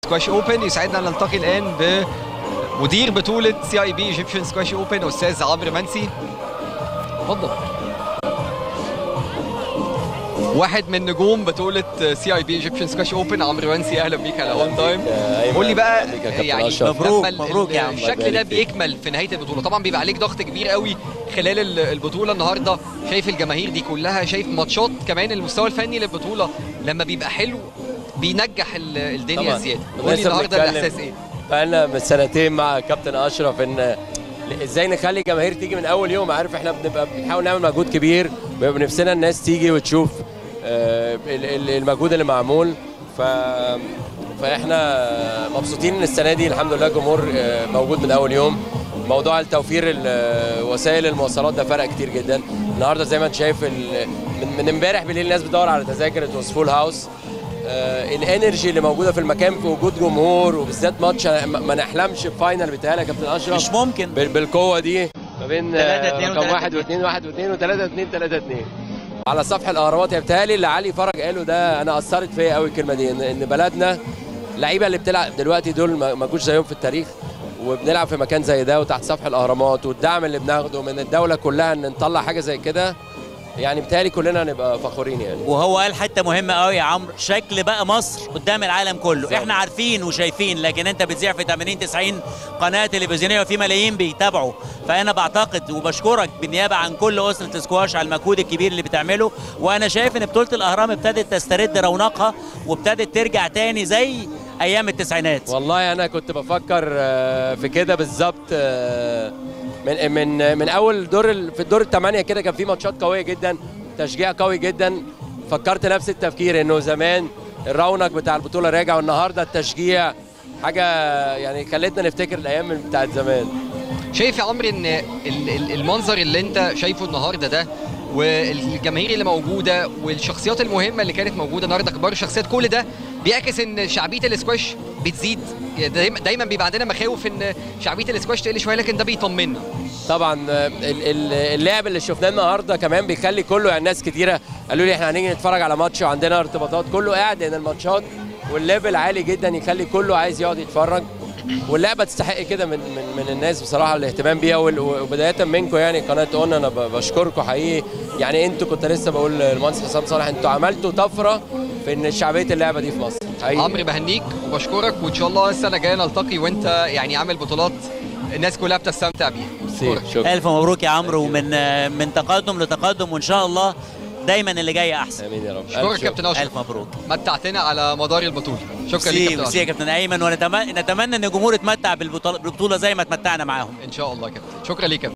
سكواش اوبن يسعدنا ان نلتقي الان بمدير بطوله سي اي بي ايجيبشن سكواش اوبن استاذ عمرو منسي اتفضل واحد من نجوم بطولة سي اي بي ايجيبشن سكواش اوبن عمرو منسي اهلا بيك على اون تايم قول لي بقى يعني مبروك، لما مبروك يا عم. الشكل ده بيكمل في نهايه البطوله طبعا بيبقى عليك ضغط كبير قوي خلال ال- البطوله النهارده شايف الجماهير دي كلها شايف ماتشات كمان المستوى الفني للبطوله لما بيبقى حلو بينجح ال- الدنيا طبعاً. زياده قول لي لسه النهارده بنتكلم. الاحساس ايه بقالنا من سنتين مع كابتن اشرف ان ازاي نخلي الجماهير تيجي من اول يوم عارف احنا بنبقى بنحاول نعمل مجهود كبير بيبقى نفسنا الناس تيجي وتشوف آه، ال- ال- المجهود اللي معمول ف فاحنا مبسوطين ان السنه دي الحمد لله الجمهور آه، موجود من اول يوم موضوع التوفير ال- وسائل المواصلات ده فرق كتير جدا النهارده زي ما انت شايف ال- من من امبارح بالليل الناس بتدور على تذاكر ات فول هاوس آه، الانرجي اللي موجوده في المكان في وجود جمهور وبالذات ماتش أنا ما ما نحلمش بفاينل بتاعنا يا كابتن اشرف مش ممكن بال- بالقوه دي ما بين تلاتة آه، اتنين رقم وتلاتة واحد اتنين. واثنين واحد واثنين وثلاثة اثنين ثلاثة اثنين على صفح الاهرامات يا بتهيألي اللي علي فرج قاله ده انا اثرت فيا قوي الكلمه دي ان إن بلدنا اللعيبه اللي بتلعب دلوقتي دول ما ما جوش زيهم في التاريخ وبنلعب في مكان زي ده وتحت سفح الاهرامات والدعم اللي بناخده من الدوله كلها ان نطلع حاجه زي كده يعني بتهيألي كلنا هنبقى فخورين يعني وهو قال حته مهمه قوي يا عمرو شكل بقى مصر قدام العالم كله بالظبط. احنا عارفين وشايفين لكن انت بتذيع في 80 90 قناه تلفزيونيه وفي ملايين بيتابعوا فانا بعتقد وبشكرك بالنيابه عن كل اسره سكواش على المجهود الكبير اللي بتعمله وانا شايف ان بطوله الاهرام ابتدت تسترد رونقها وابتدت ترجع تاني زي ايام التسعينات والله انا كنت بفكر آه، في كده بالظبط آه، من من من اول دور ال- في الدور الثمانيه كده كان في ماتشات قويه جدا تشجيع قوي جدا فكرت نفس التفكير انه زمان الرونق بتاع البطوله راجع والنهارده التشجيع حاجه يعني خلتنا نفتكر الايام من بتاعت زمان شايف يا عمرو ان ال- ال- المنظر اللي انت شايفه النهارده ده والجماهير اللي موجوده والشخصيات المهمه اللي كانت موجوده النهارده كبار الشخصيات كل ده بيعكس ان شعبيه الاسكواش بتزيد دايما دايما بيبقى عندنا مخاوف ان شعبيه الاسكواش تقل شويه لكن ده بيطمنا طبعا آه، ال- ال- اللعب اللي شفناه النهارده كمان بيخلي كله يعني ناس كتيره قالوا لي احنا هنيجي نتفرج على ماتش وعندنا ارتباطات كله قاعد لان الماتشات والليفل عالي جدا يخلي كله عايز يقعد يتفرج واللعبه تستحق كده من من من الناس بصراحه الاهتمام بيها وال- وبدايه منكم يعني قناه اون انا ب- بشكركم حقيقي يعني انتوا كنت لسه بقول للمهندس حسام صالح انتوا عملتوا طفره في ان شعبيه اللعبه دي في مصر حقيقي عمرو بهنيك وبشكرك وان شاء الله السنه الجايه نلتقي وانت يعني عامل بطولات الناس كلها بتستمتع بيها ميرسي، شكرا الف مبروك يا عمرو ومن من تقدم لتقدم وان شاء الله دايما اللي جاي احسن امين يا رب ألف اشكرك شكر. كابتن اشرف الف مبروك متعتنا على مدار البطوله شكرا ليك ميرسي كابتن ميرسي يا أشرف. كابتن ايمن ونتمنى نتمنى ان الجمهور يتمتع بالبطوله بالبطولة زي ما اتمتعنا معاهم ان شاء الله يا كابتن شكرا ليك يا كابتن